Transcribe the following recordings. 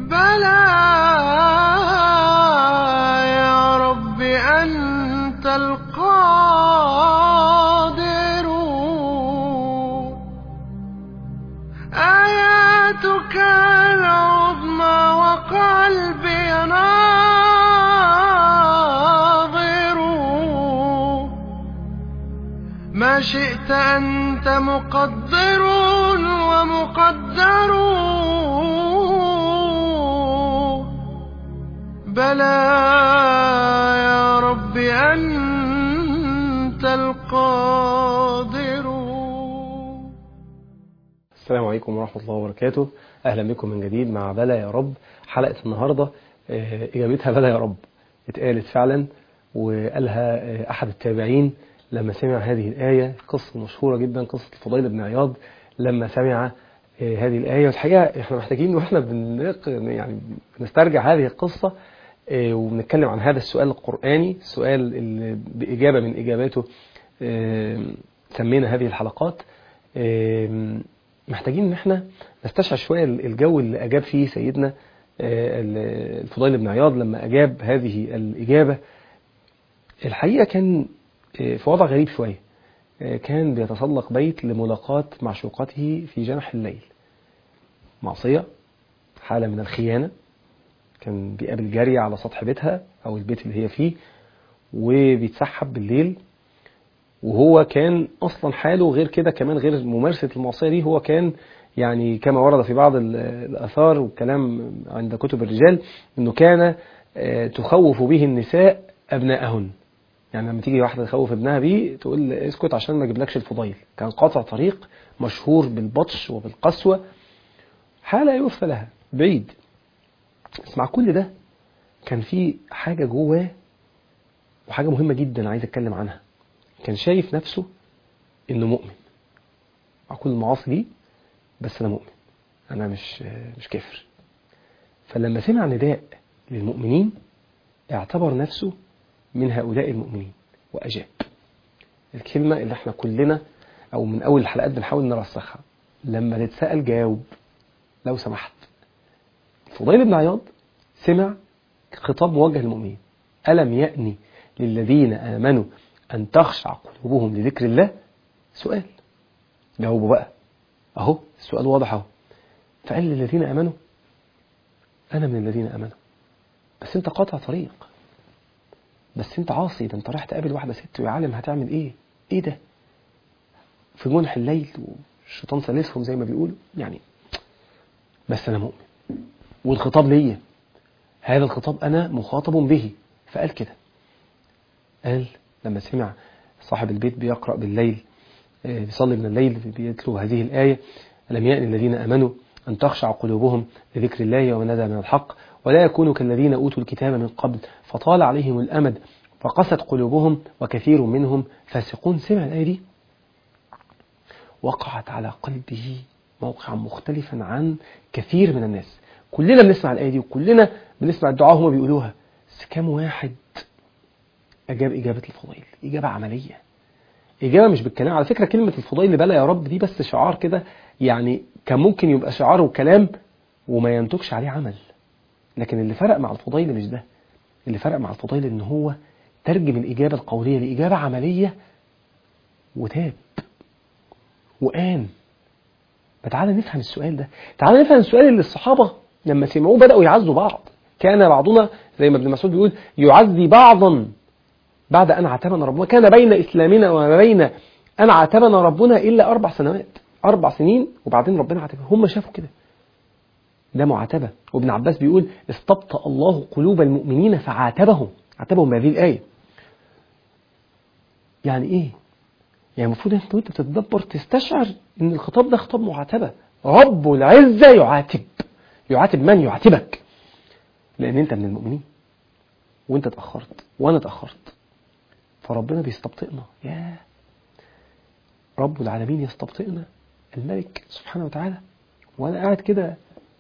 بلى يا رب أنت القادر آياتك العظمى وقلبي ناظر ما شئت أنت مقدر ومقدر بلى يا رب أنت القادر السلام عليكم ورحمة الله وبركاته أهلا بكم من جديد مع بلا يا رب حلقة النهاردة آه، إجابتها بلا يا رب اتقالت فعلا وقالها آه، أحد التابعين لما سمع هذه الآية قصة مشهورة جدا قصة الفضيل بن عياض لما سمع آه، هذه الآية والحقيقة احنا محتاجين واحنا بنق... يعني بنسترجع هذه القصة آه، وبنتكلم عن هذا السؤال القرآني السؤال اللي بإجابة من إجاباته آه، سمينا هذه الحلقات آه، محتاجين ان احنا نستشعر شوية الجو اللي أجاب فيه سيدنا آه، الفضيل بن عياض لما أجاب هذه الإجابة الحقيقة كان آه، في وضع غريب شوية آه، كان بيتسلق بيت لملاقاة معشوقته في جنح الليل معصية حالة من الخيانة كان بيقابل جارية على سطح بيتها أو البيت اللي هي فيه وبيتسحب بالليل وهو كان أصلا حاله غير كده كمان غير ممارسة المعصية دي هو كان يعني كما ورد في بعض ال- الآثار والكلام عند كتب الرجال أنه كان آه، تخوف به النساء أبناءهن يعني لما تيجي واحدة تخوف ابنها بيه تقول اسكت عشان ما اجيبلكش الفضيل كان قاطع طريق مشهور بالبطش وبالقسوة حالة يوفى لها بعيد بس مع كل ده كان في حاجة جواه وحاجة مهمة جدا عايز اتكلم عنها كان شايف نفسه انه مؤمن مع كل المعاصي دي بس انا مؤمن انا مش مش كافر فلما سمع نداء للمؤمنين اعتبر نفسه من هؤلاء المؤمنين واجاب الكلمة اللي احنا كلنا او من اول الحلقات بنحاول نرسخها لما نتسأل جاوب لو سمحت فضيل بن عياض سمع خطاب موجه للمؤمنين ألم يأني للذين آمنوا أن تخشع قلوبهم لذكر الله سؤال جاوبوا بقى أهو السؤال واضح أهو فقال للذين آمنوا أنا من الذين آمنوا بس أنت قاطع طريق بس أنت عاصي ده أنت رايح تقابل واحدة ست ويا عالم هتعمل إيه إيه ده في جنح الليل والشيطان سلسهم زي ما بيقولوا يعني بس أنا مؤمن والخطاب ليا هذا الخطاب أنا مخاطب به فقال كده قال لما سمع صاحب البيت بيقرأ بالليل آه، بيصلي من الليل بيتلو هذه الآية ألم يأن الذين آمنوا أن تخشع قلوبهم لذكر الله وما نزل من الحق ولا يكونوا كالذين أوتوا الكتاب من قبل فطال عليهم الأمد فقست قلوبهم وكثير منهم فاسقون سمع الآية دي وقعت على قلبه موقعا مختلفا عن كثير من الناس كلنا بنسمع الآية دي وكلنا بنسمع الدعاء هما بيقولوها بس كم واحد أجاب إجابة الفضيل إجابة عملية إجابة مش بالكلام على فكرة كلمة الفضيل بلا يا رب دي بس شعار كده يعني كان ممكن يبقى شعار وكلام وما ينتجش عليه عمل لكن اللي فرق مع الفضيل مش ده اللي فرق مع الفضيل إن هو ترجم الإجابة القولية لإجابة عملية وتاب وقام فتعالى نفهم السؤال ده تعالى نفهم السؤال اللي الصحابة لما سمعوه بدأوا يعزوا بعض كان بعضنا زي ما ابن مسعود بيقول يعزي بعضا بعد أن عاتبنا ربنا كان بين إسلامنا وما بين أن عاتبنا ربنا إلا أربع سنوات أربع سنين وبعدين ربنا عاتبنا هم شافوا كده ده معاتبة وابن عباس بيقول استبطأ الله قلوب المؤمنين فعاتبهم عاتبهم بهذه الآية يعني إيه؟ يعني المفروض انت وانت بتتدبر تستشعر ان الخطاب ده خطاب معاتبة رب العزة يعاتب يعاتب من يعاتبك لان انت من المؤمنين وانت اتأخرت وانا اتأخرت فربنا بيستبطئنا يا رب العالمين يستبطئنا الملك سبحانه وتعالى وانا قاعد كده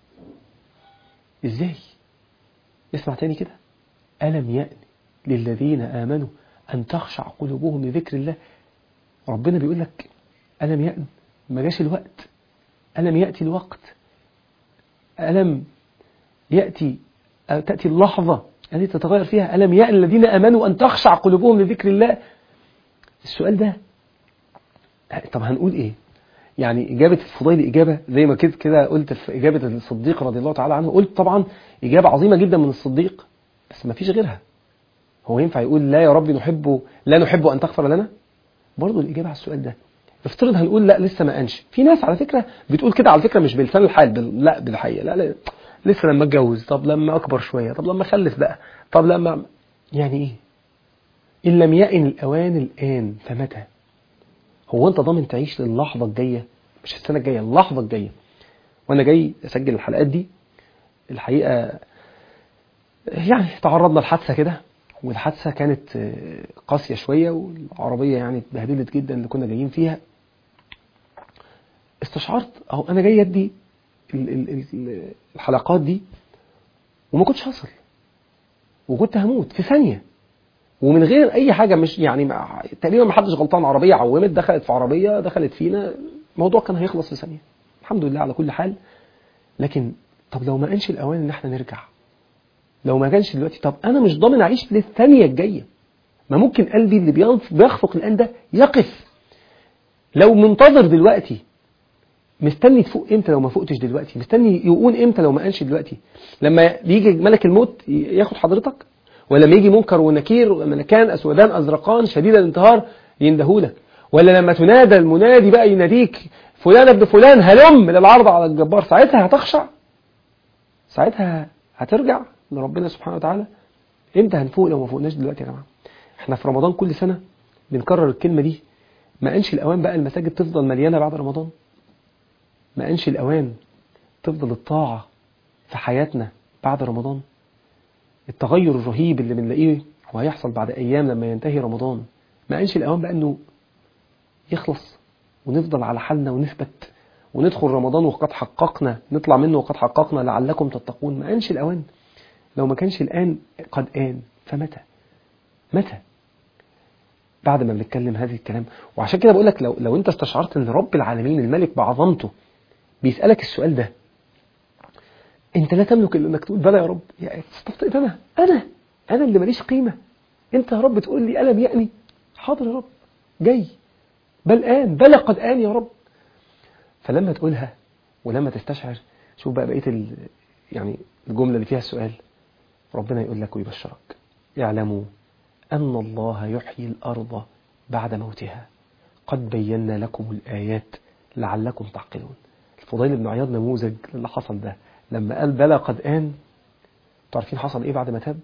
ازاي اسمع تاني كده ألم يأن للذين آمنوا أن تخشع قلوبهم لذكر الله ربنا بيقول لك ألم يأن ما جاش الوقت ألم يأتي الوقت ألم يأتي أو تأتي اللحظة التي تتغير فيها ألم يأن الذين أمنوا أن تخشع قلوبهم لذكر الله السؤال ده طب هنقول إيه يعني إجابة الفضيل إجابة زي ما كده كده قلت في إجابة الصديق رضي الله تعالى عنه قلت طبعا إجابة عظيمة جدا من الصديق بس ما فيش غيرها هو ينفع يقول لا يا رب نحب لا نحب أن تغفر لنا برضه الإجابة على السؤال ده افترض هنقول لا لسه ما قانش في ناس على فكرة بتقول كده على فكرة مش بلسان الحال بل لا بالحقيقة لا, لا لسه لما اتجوز طب لما أكبر شوية طب لما أخلف بقى طب لما يعني إيه إن لم يأن الأوان الآن فمتى هو أنت ضامن تعيش للحظة الجاية مش السنة الجاية اللحظة الجاية وأنا جاي أسجل الحلقات دي الحقيقة يعني تعرضنا لحادثة كده والحادثة كانت قاسية شوية والعربية يعني اتبهدلت جدا اللي كنا جايين فيها استشعرت أو أنا جاي أدي الحلقات دي وما كنتش هصل وكنت هموت في ثانية ومن غير أي حاجة مش يعني تقريبا ما حدش غلطان عربية عومت دخلت في عربية دخلت فينا الموضوع كان هيخلص في ثانية الحمد لله على كل حال لكن طب لو ما كانش الأوان إن احنا نرجع لو ما كانش دلوقتي طب أنا مش ضامن أعيش للثانية الجاية ما ممكن قلبي اللي بيخفق الآن ده يقف لو منتظر دلوقتي مستني تفوق امتى لو ما فوقتش دلوقتي مستني يقون امتى لو ما قالش دلوقتي لما بيجي ملك الموت ياخد حضرتك ولا لما يجي منكر ونكير ملكان اسودان ازرقان شديد الانتهار يندهولك ولا لما تنادى المنادي بقى يناديك فلان ابن فلان هلم للعرض على الجبار ساعتها هتخشع ساعتها هترجع لربنا سبحانه وتعالى امتى هنفوق لو ما فوقناش دلوقتي يا جماعه احنا في رمضان كل سنه بنكرر الكلمه دي ما انش الاوان بقى المساجد تفضل مليانه بعد رمضان ما انش الاوان تفضل الطاعه في حياتنا بعد رمضان التغير الرهيب اللي بنلاقيه وهيحصل بعد ايام لما ينتهي رمضان ما انش الاوان بقى انه يخلص ونفضل على حالنا ونثبت وندخل رمضان وقد حققنا نطلع منه وقد حققنا لعلكم تتقون ما انش الاوان لو ما كانش الآن قد آن فمتى متى بعد ما بنتكلم هذه الكلام وعشان كده بقول لك لو, لو انت استشعرت ان رب العالمين الملك بعظمته بيسألك السؤال ده انت لا تملك الا انك تقول بلى يا رب يا استفطئت انا انا انا اللي ماليش قيمة انت يا رب تقول لي ألم يأني حاضر يا رب جاي بل آن بلى قد آن يا رب فلما تقولها ولما تستشعر شوف بقى بقية ال... يعني الجملة اللي فيها السؤال ربنا يقول لك ويبشرك اعلموا أن الله يحيي الأرض بعد موتها قد بينا لكم الآيات لعلكم تعقلون الفضيل بن عياض نموذج للي حصل ده لما قال بلى قد آن تعرفين حصل إيه بعد ما تاب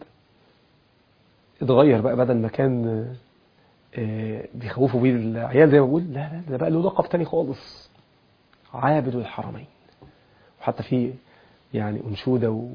اتغير بقى بدل ما كان بيخوفوا بيه العيال زي ما بقول لا لا ده بقى له لقب تاني خالص عابد الحرمين وحتى في يعني أنشودة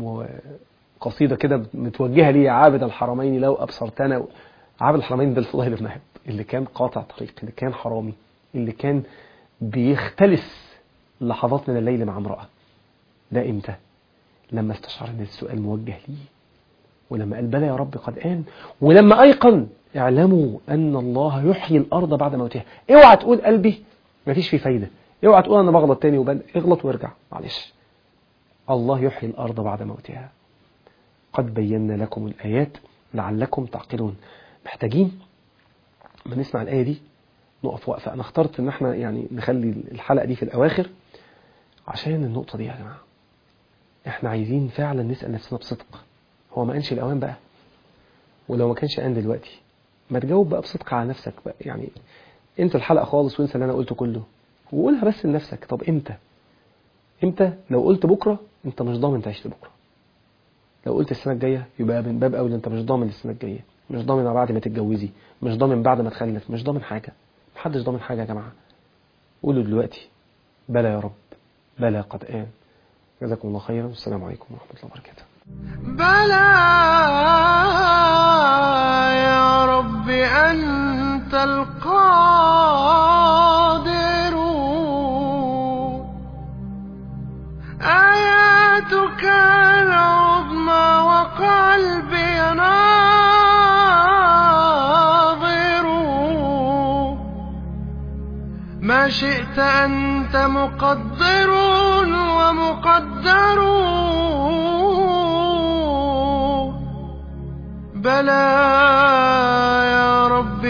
وقصيدة كده متوجهة لي عابد الحرمين لو أبصرتنا عابد الحرمين ده الفضيل بن عياض اللي كان قاطع طريق اللي كان حرامي اللي كان بيختلس لحظات من الليل مع امرأة ده امتى لما استشعر ان السؤال موجه ليه ولما قال بلى يا رب قد آن ولما أيقن اعلموا أن الله يحيي الأرض بعد موتها اوعى تقول قلبي مفيش فيه فايدة اوعى تقول أنا بغلط تاني وبل اغلط وارجع معلش الله يحيي الأرض بعد موتها قد بينا لكم الآيات لعلكم تعقلون محتاجين ما نسمع الآية دي نقف وقفة أنا اخترت إن احنا يعني نخلي الحلقة دي في الأواخر عشان النقطة دي يا جماعة احنا عايزين فعلا نسأل نفسنا بصدق هو ما كانش الأوان بقى ولو ما كانش آن دلوقتي ما تجاوب بقى بصدق على نفسك بقى يعني انت الحلقة خالص وانسى اللي أنا قلته كله وقولها بس لنفسك طب امتى امتى لو قلت بكرة انت مش ضامن تعيش لبكرة لو قلت السنة الجاية يبقى من باب أولى انت مش ضامن السنة الجاية مش ضامن بعد ما تتجوزي مش ضامن بعد ما تخلف مش ضامن حاجة محدش ضامن حاجة يا جماعة قولوا دلوقتي بلى يا رب بلى قد آن جزاكم الله خيرا والسلام عليكم ورحمة الله وبركاته بلى يا رب أنت القادر آياتك العظمى وقلبي ناظر ما شئت أنت مقدر ومقدر بلى يا رب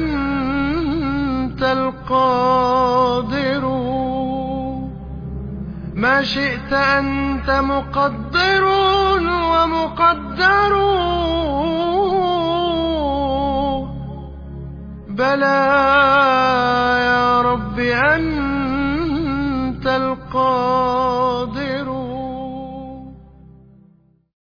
أنت القادر ما شئت أنت مقدر ومقدر بلى